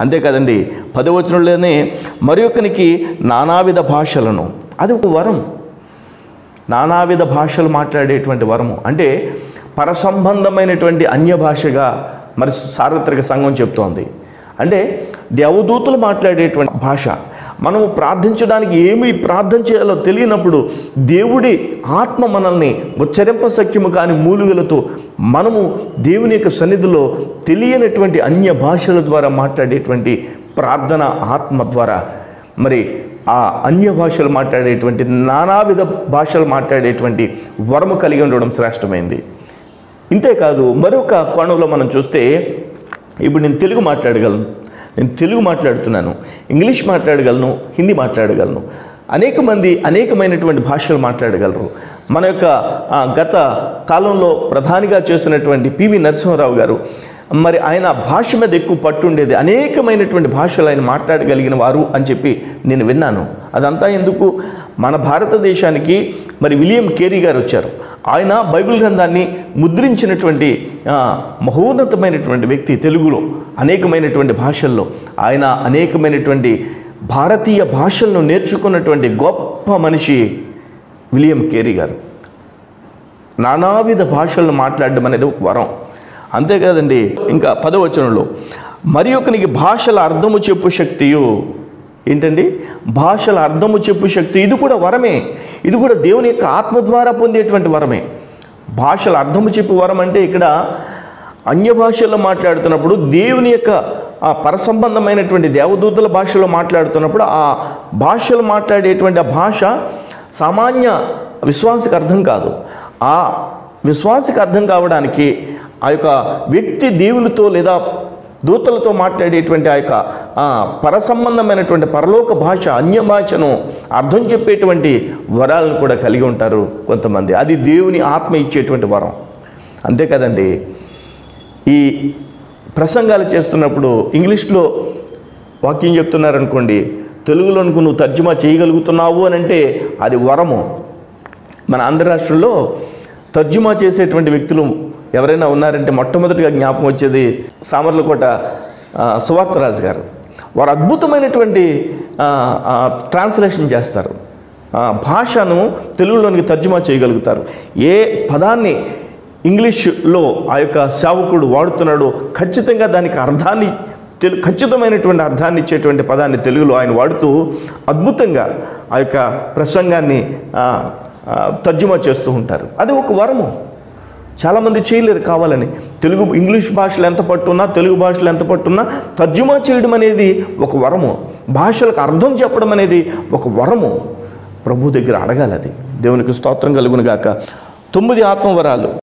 అంతే కదండి పదవచనంలోనే మరి ఒకనికి నానావిధ భాషలను అది ఒక వరం నానావిధ భాషలు మాట్లాడేటువంటి వరము అంటే పరసంబంధమైనటువంటి అన్య భాషగా మరి సార్వత్రిక సంఘం చెప్తోంది అంటే దేవదూతలు మాట్లాడేటువంటి భాష మనము ప్రార్థించడానికి ఏమి ప్రార్థన చేయాలో తెలియనప్పుడు దేవుడి ఆత్మ మనల్ని ఉచ్చరింప సఖ్యము కాని మూలుగలతో మనము దేవుని యొక్క సన్నిధిలో తెలియనటువంటి అన్య భాషల ద్వారా మాట్లాడేటువంటి ప్రార్థన ఆత్మ ద్వారా మరి ఆ అన్య భాషలు మాట్లాడేటువంటి నానావిధ భాషలు మాట్లాడేటువంటి వరము కలిగి ఉండడం శ్రేష్టమైంది ఇంతేకాదు మరొక కోణంలో మనం చూస్తే ఇప్పుడు నేను తెలుగు మాట్లాడగలను నేను తెలుగు మాట్లాడుతున్నాను ఇంగ్లీష్ మాట్లాడగలను హిందీ మాట్లాడగలను అనేక మంది అనేకమైనటువంటి భాషలు మాట్లాడగలరు మన యొక్క ఆ, గత కాలంలో ప్రధానిగా చేసినటువంటి పివి నరసింహారావు గారు మరి ఆయన భాష మీద ఎక్కువ పట్టు ఉండేది అనేకమైనటువంటి భాషలు ఆయన మాట్లాడగలిగిన వారు అని చెప్పి నేను విన్నాను అదంతా ఎందుకు మన భారతదేశానికి మరి విలియం కేరీ గారు వచ్చారు ఆయన బైబిల్ గ్రంథాన్ని ముద్రించినటువంటి ఆ, మహోన్నతమైనటువంటి వ్యక్తి తెలుగులో అనేకమైనటువంటి భాషల్లో ఆయన అనేకమైనటువంటి భారతీయ భాషలను నేర్చుకున్నటువంటి గొప్ప మనిషి విలియం కేరీ గారు నానావిధ భాషలను మాట్లాడడం అనేది ఒక వరం అంతేకాదండి ఇంకా పదవచనంలో మరి ఒకనికి భాషల అర్థము చెప్పు శక్తియు ఏంటండి భాషల అర్థము చెప్పు శక్తి ఇది కూడా వరమే ఇది కూడా దేవుని యొక్క ఆత్మ ద్వారా పొందేటువంటి వరమే భాషల అర్థము చెప్పు వరం అంటే ఇక్కడ అన్య భాషల్లో మాట్లాడుతున్నప్పుడు దేవుని యొక్క ఆ పరసంబంధమైనటువంటి దేవదూతల భాషలో మాట్లాడుతున్నప్పుడు ఆ భాషలు మాట్లాడేటువంటి ఆ భాష సామాన్య విశ్వాసకు అర్థం కాదు ఆ విశ్వాసకు అర్థం కావడానికి ఆ యొక్క వ్యక్తి దేవునితో లేదా దూతలతో మాట్లాడేటువంటి ఆ యొక్క ఆ, పరసంబంధమైనటువంటి పరలోక భాష అన్య భాషను అర్థం చెప్పేటువంటి వరాలను కూడా కలిగి ఉంటారు కొంతమంది అది దేవుని ఆత్మ ఇచ్చేటువంటి వరం అంతే కదండి ఈ ప్రసంగాలు చేస్తున్నప్పుడు ఇంగ్లీష్లో వాక్యం చెప్తున్నారనుకోండి తెలుగులోనికి నువ్వు తర్జుమా చేయగలుగుతున్నావు అని అంటే అది వరము మన ఆంధ్ర రాష్ట్రంలో తర్జుమా చేసేటువంటి వ్యక్తులు ఎవరైనా ఉన్నారంటే మొట్టమొదటిగా జ్ఞాపకం వచ్చేది సామర్లకోట ఆ, సువార్తరాజు గారు వారు అద్భుతమైనటువంటి ఆ, ఆ, ట్రాన్స్లేషన్ చేస్తారు ఆ, భాషను తెలుగులోనికి తర్జుమా చేయగలుగుతారు ఏ పదాన్ని ఇంగ్లీష్లో ఆ యొక్క సేవకుడు వాడుతున్నాడో ఖచ్చితంగా దానికి అర్థాన్ని తెలు ఖచ్చితమైనటువంటి అర్థాన్ని ఇచ్చేటువంటి పదాన్ని తెలుగులో ఆయన వాడుతూ అద్భుతంగా ఆ యొక్క ప్రసంగాన్ని ఆ, ఆ, తర్జుమా చేస్తూ ఉంటారు అది ఒక వరము చాలామంది చేయలేరు కావాలని తెలుగు ఇంగ్లీష్ భాషలో ఎంత పట్టున్నా తెలుగు భాషలో ఎంత పట్టున్నా తర్జుమా చేయడం అనేది ఒక వరము భాషలకు అర్థం చెప్పడం అనేది ఒక వరము ప్రభు దగ్గర అడగాలి అది దేవునికి స్తోత్రం కలుగును గాక తొమ్మిది ఆత్మవరాలు